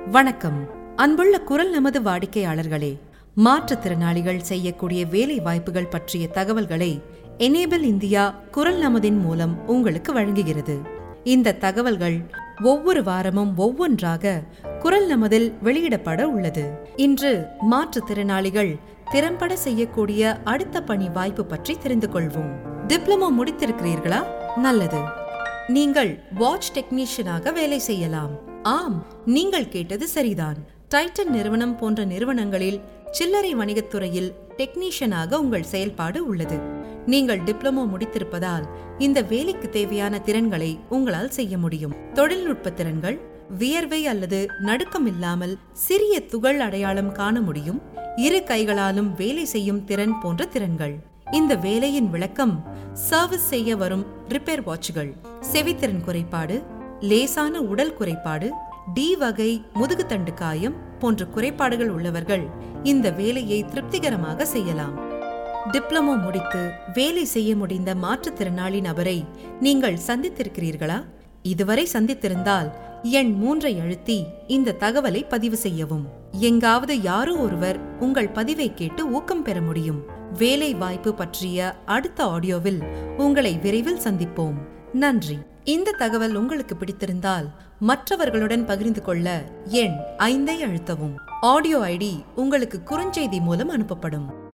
வணக்கம் அன்புள்ள குரல் நமது வாடிக்கையாளர்களே மாற்றுத்திறனாளிகள் செய்யக்கூடிய வேலை வாய்ப்புகள் பற்றிய தகவல்களை எனேபிள் இந்தியா குரல் நமதின் மூலம் உங்களுக்கு வழங்குகிறது இந்த தகவல்கள் ஒவ்வொரு வாரமும் ஒவ்வொன்றாக குரல் நமதில் வெளியிடப்பட உள்ளது இன்று மாற்றுத்திறனாளிகள் திறம்பட செய்யக்கூடிய அடுத்த பணி வாய்ப்பு பற்றி தெரிந்து கொள்வோம் டிப்ளமோ முடித்திருக்கிறீர்களா நல்லது நீங்கள் வாட்ச் டெக்னீஷியனாக வேலை செய்யலாம் ஆம் நீங்கள் கேட்டது சரிதான் டைட்டன் நிறுவனம் போன்ற நிறுவனங்களில் சில்லறை வணிகத்துறையில் டெக்னீஷியனாக உங்கள் செயல்பாடு உள்ளது நீங்கள் டிப்ளமோ முடித்திருப்பதால் இந்த வேலைக்கு தேவையான திறன்களை உங்களால் செய்ய முடியும் தொழில்நுட்ப திறன்கள் வியர்வை அல்லது நடுக்கம் இல்லாமல் சிறிய துகள் அடையாளம் காண முடியும் இரு கைகளாலும் வேலை செய்யும் திறன் போன்ற திறன்கள் இந்த வேலையின் விளக்கம் சர்வீஸ் செய்ய வரும் ரிப்பேர் வாட்ச்கள் செவித்திறன் குறைபாடு லேசான உடல் குறைபாடு டி வகை முதுகுத்தண்டு காயம் போன்ற குறைபாடுகள் உள்ளவர்கள் இந்த வேலையை திருப்திகரமாக செய்யலாம் டிப்ளமோ முடித்து வேலை செய்ய முடிந்த மாற்றுத்திறனாளி நபரை நீங்கள் சந்தித்திருக்கிறீர்களா இதுவரை சந்தித்திருந்தால் எண் மூன்றை அழுத்தி இந்த தகவலை பதிவு செய்யவும் எங்காவது யாரோ ஒருவர் உங்கள் பதிவை கேட்டு ஊக்கம் பெற முடியும் வேலை வாய்ப்பு பற்றிய அடுத்த ஆடியோவில் உங்களை விரைவில் சந்திப்போம் நன்றி இந்த தகவல் உங்களுக்கு பிடித்திருந்தால் மற்றவர்களுடன் பகிர்ந்து கொள்ள எண் ஐந்தை அழுத்தவும் ஆடியோ ஐடி உங்களுக்கு குறுஞ்செய்தி மூலம் அனுப்பப்படும்